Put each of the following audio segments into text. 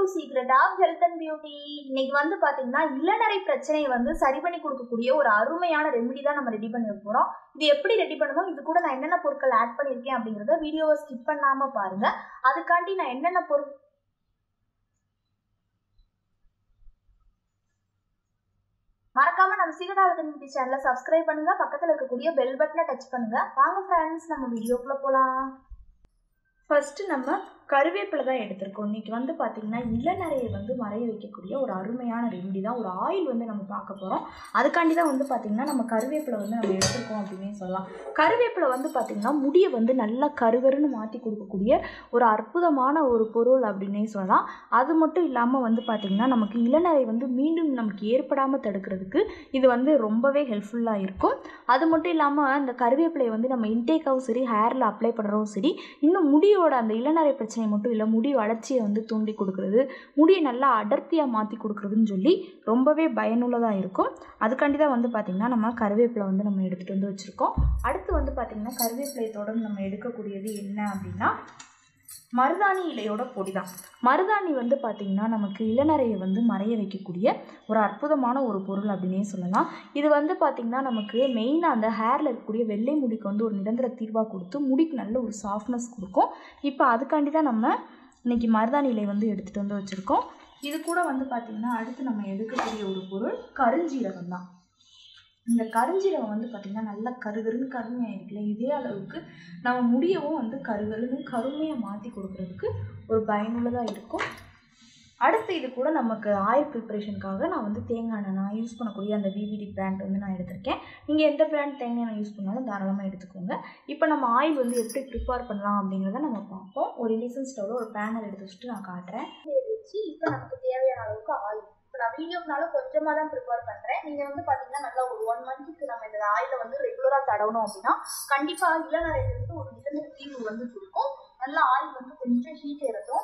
secret of health and beauty இன்னைக்கு வந்து பாத்தீங்கன்னா இளநரை பிரச்சனையை வந்து சரி பண்ணி கொடுக்கக்கூடிய ஒரு அருமையான ரெமெடி தான் நம்ம ரெடி பண்ணி போறோம் இது எப்படி ரெடி பண்ணணும் இது கூட நான் என்னென்ன பொருட்கள் ஆட் பண்ணியிருக்கேன் அப்படிங்கறத வீடியோவை ஸ்கிப் பண்ணாம பாருங்க அதுக்காண்டி நான் என்னென்ன பொருள் மறக்காம நம்ம சீக்கிரம் பியூட்டி சேனலை சப்ஸ்கிரைப் பண்ணுங்க பக்கத்துல இருக்கக்கூடிய பெல் பட்டனை டச் பண்ணுங்க வாங்க ஃப்ரெண்ட்ஸ் நம்ம வீடியோக்குள்ள போலாம் ஃபர்ஸ்ட் நம்ம கருவேப்பிலை தான் எடுத்திருக்கோம் இன்னைக்கு வந்து பார்த்திங்கன்னா இளநரையை வந்து மறைய வைக்கக்கூடிய ஒரு அருமையான ரெமெடி தான் ஒரு ஆயில் வந்து நம்ம பார்க்க போகிறோம் அதுக்காண்டி தான் வந்து பார்த்திங்கன்னா நம்ம கருவேப்பிலை வந்து நம்ம எடுத்திருக்கோம் அப்படின்னே சொல்லலாம் கருவேப்பிலை வந்து பார்த்திங்கன்னா முடியை வந்து நல்லா கருகருன்னு மாற்றி கொடுக்கக்கூடிய ஒரு அற்புதமான ஒரு பொருள் அப்படின்னே சொல்லலாம் அது மட்டும் இல்லாமல் வந்து பார்த்திங்கன்னா நமக்கு இளநரை வந்து மீண்டும் நமக்கு ஏற்படாமல் தடுக்கிறதுக்கு இது வந்து ரொம்பவே ஹெல்ப்ஃபுல்லாக இருக்கும் அது மட்டும் இல்லாமல் இந்த கருவேப்பிலையை வந்து நம்ம இன்டேக்காகவும் சரி ஹேரில் அப்ளை பண்ணுறவும் சரி இன்னும் முடியோட அந்த இளநரை பிரச்சனை மட்டும் இல்லை முடி வளர்ச்சியை வந்து தூண்டி கொடுக்குறது முடியை நல்லா அடர்த்தியாக மாற்றி கொடுக்குறதுன்னு சொல்லி ரொம்பவே பயனுள்ளதாக இருக்கும் அதுக்காண்டி தான் வந்து பார்த்திங்கன்னா நம்ம கருவேப்பிலை வந்து நம்ம எடுத்துகிட்டு வந்து வச்சுருக்கோம் அடுத்து வந்து பார்த்திங்கன்னா கருவேப்பிலையை தொடர்ந்து நம்ம எடுக்கக்கூடியது என்ன அப்படின்னா மருதாணி இலையோட பொடி தான் மருதாணி வந்து பார்த்திங்கன்னா நமக்கு இளநரையை வந்து மறைய வைக்கக்கூடிய ஒரு அற்புதமான ஒரு பொருள் அப்படின்னே சொல்லலாம் இது வந்து பார்த்திங்கன்னா நமக்கு மெயினாக அந்த ஹேரில் இருக்கக்கூடிய வெள்ளை முடிக்கு வந்து ஒரு நிரந்தர தீர்வாக கொடுத்து முடிக்கு நல்ல ஒரு சாஃப்ட்னஸ் கொடுக்கும் இப்போ அதுக்காண்டி தான் நம்ம இன்றைக்கி மருதாணி இலை வந்து எடுத்துகிட்டு வந்து வச்சுருக்கோம் இது கூட வந்து பார்த்திங்கன்னா அடுத்து நம்ம எடுக்கக்கூடிய ஒரு பொருள் கருஞ்சீரகம் தான் இந்த கருஞ்சீரகம் வந்து பார்த்திங்கன்னா நல்லா கருகருன்னு கருமையாக இருக்குல்ல இதே அளவுக்கு நம்ம முடியவும் வந்து கருகருன்னு கருமையாக மாற்றி கொடுக்குறதுக்கு ஒரு பயனுள்ளதாக இருக்கும் அடுத்து இது கூட நமக்கு ஆயில் ப்ரிப்பரேஷனுக்காக நான் வந்து தேங்காய் எண்ணெய் நான் யூஸ் பண்ணக்கூடிய அந்த விவிடி பிராண்ட் வந்து நான் எடுத்திருக்கேன் நீங்கள் எந்த பிராண்ட் தேங்காய் எண்ணெய் யூஸ் பண்ணாலும் தாராளமாக எடுத்துக்கோங்க இப்போ நம்ம ஆயில் வந்து எப்படி ப்ரிப்பேர் பண்ணலாம் அப்படிங்கிறத நம்ம பார்ப்போம் ஒரு இண்டிசன் ஸ்டவ்வில் ஒரு பேனல் எடுத்து வச்சுட்டு நான் காட்டுறேன் வச்சு இப்போ நமக்கு தேவையான அளவுக்கு ஆயில் இப்போ நான் வீடியோக்குனால கொஞ்சமாக தான் ப்ரிப்பேர் பண்ணுறேன் நீங்கள் வந்து பார்த்தீங்கன்னா நல்லா ஒரு ஒன் மந்த்துக்கு நம்ம இந்த ஆயிலை வந்து ரெகுலராக தடவணும் அப்படின்னா கண்டிப்பாக இளநரையிலிருந்து ஒரு நிரந்தர தீர்வு வந்து கொடுக்கும் நல்லா ஆயில் வந்து கொஞ்சம் ஹீட் ஏறட்டும்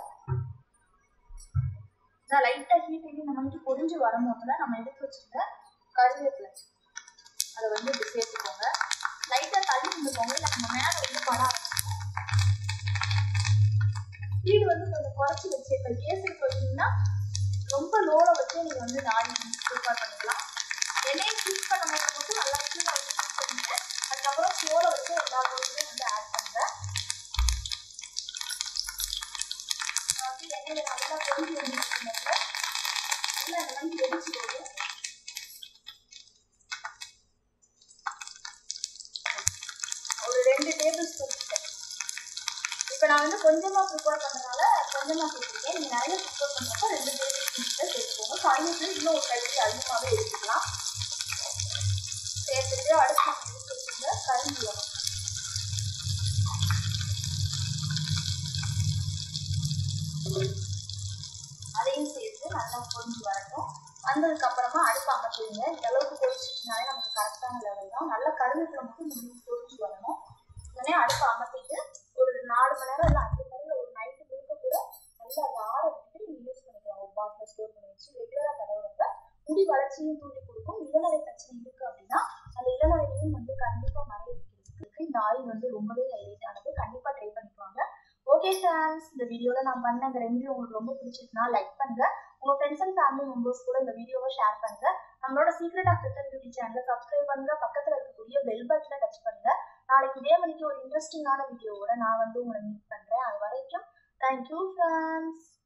நான் லைட்டாக ஹீட் ஏறி நம்ம வந்து பொரிஞ்சு வரும்போதுல நம்ம எடுத்து வச்சுருந்த கருவேப்பிலை அதை வந்து இப்படி சேர்த்துக்கோங்க லைட்டாக தள்ளி இருந்துக்கோங்க இல்லை நம்ம மேலே வந்து பட ஆரம்பிச்சிடும் ஸ்பீடு வந்து கொஞ்சம் குறைச்சி வச்சு இப்போ கேஸ் வச்சிங்கன்னா ரொம்ப லோவில் வச்சு நீங்கள் வந்து இந்த ஆயில் வந்து ப்ரிப்பேர் பண்ணிக்கலாம் எண்ணெயை ஹீட் பண்ணும்போது மட்டும் நல்லா கீழே வச்சு ஹீட் பண்ணிட்டு அதுக்கப்புறம் ஸ்லோவில் வச்சு எல்லா பொருளுமே வந்து ஆட் பண்ணுங்க வந்து எண்ணெயில் நல்லா பொரிஞ்சு வந்துருக்குறதுல நல்லா இந்த மாதிரி வெடிச்சு வரும் ஒரு ரெண்டு டேபிள் ஸ்பூன் இப்போ நான் வந்து கொஞ்சமாக ப்ரிப்பேர் பண்ணுறதுனால கொஞ்சமாக சேர்த்துருக்கேன் நீங்கள் நிறைய ப்ரிப்பேர் பண்ணுறப்போ ரெண்டு டேபிள் ஸ்பூன் சேர்த்துக்கோங்க கருவேப்பிலை இன்னும் ஒரு கைக்கு அதிகமாகவே எடுத்துக்கலாம் சேர்த்துட்டு அடுத்து நம்ம எடுத்து வச்சுருந்த கருஞ்சீரகம் அதையும் சேர்த்து நல்லா பொரிஞ்சு வரட்டும் வந்ததுக்கு அப்புறமா அடுப்பு அமர்த்திடுங்க இந்த அளவுக்கு பொரிச்சிச்சுனாலே நமக்கு கரெக்டான லெவல் தான் நல்ல கருவேப்பிலை மட்டும் முடிஞ்சு பொரிஞ்சு வரணும் உடனே அடுப்பு அமர்த்திட்டு ஒரு நாலு மணி நேரம் இல்லை அஞ்சு மணி நேரம் ஒரு நைட்டு முழுக்க கூட நல்லா அதை ஆற விட்டு நீங்கள் யூஸ் பண்ணிக்கலாம் ஒரு பாட்டில் ஸ்டோர் பண்ணி வச்சு ரெகுலராக தடவுறப்ப முடி வளர்ச்சியும் தூண்டி கொடுக்கும் இளநரை பிரச்சனை இருக்குது அப்படின்னா அந்த இளநரையையும் வந்து கண்டிப்பாக மறைய வைக்கிறதுக்கு இந்த ஆயில் வந்து ரொம்பவே ஹைலைட் ஆனது கண்டிப்பாக ட்ரை பண்ணிக்குவாங்க ஓகே ஃப்ரெண்ட்ஸ் இந்த வீடியோவில் நான் பண்ண அந்த ரெமெடி உங்களுக்கு ரொம்ப பிடிச்சிருக்குன்னா லைக் பண்ணுங்க உங்க ஃப்ரெண்ட்ஸ் அண்ட் ஃபேமிலி மெம்பர்ஸ் கூட இந்த வீடியோவை ஷேர் பண்ணுங்க நம்மளோட சீக்ரெட் ஆஃப் ஃபிட் பியூட்டி சேனலை சப்ஸ்கிரைப் பண்ணுங்க பக்கத்தில் இருக்கக்கூடிய பெல் பட்டனை டச் பண்ணுங்க நாளைக்கு இதே மணிக்கு ஒரு இன்ட்ரெஸ்டிங்கான வீடியோவோட நான் வந்து உங்களை மீட் பண்றேன் அது வரைக்கும் தேங்க்யூ ஃப்ரெண்ட்ஸ்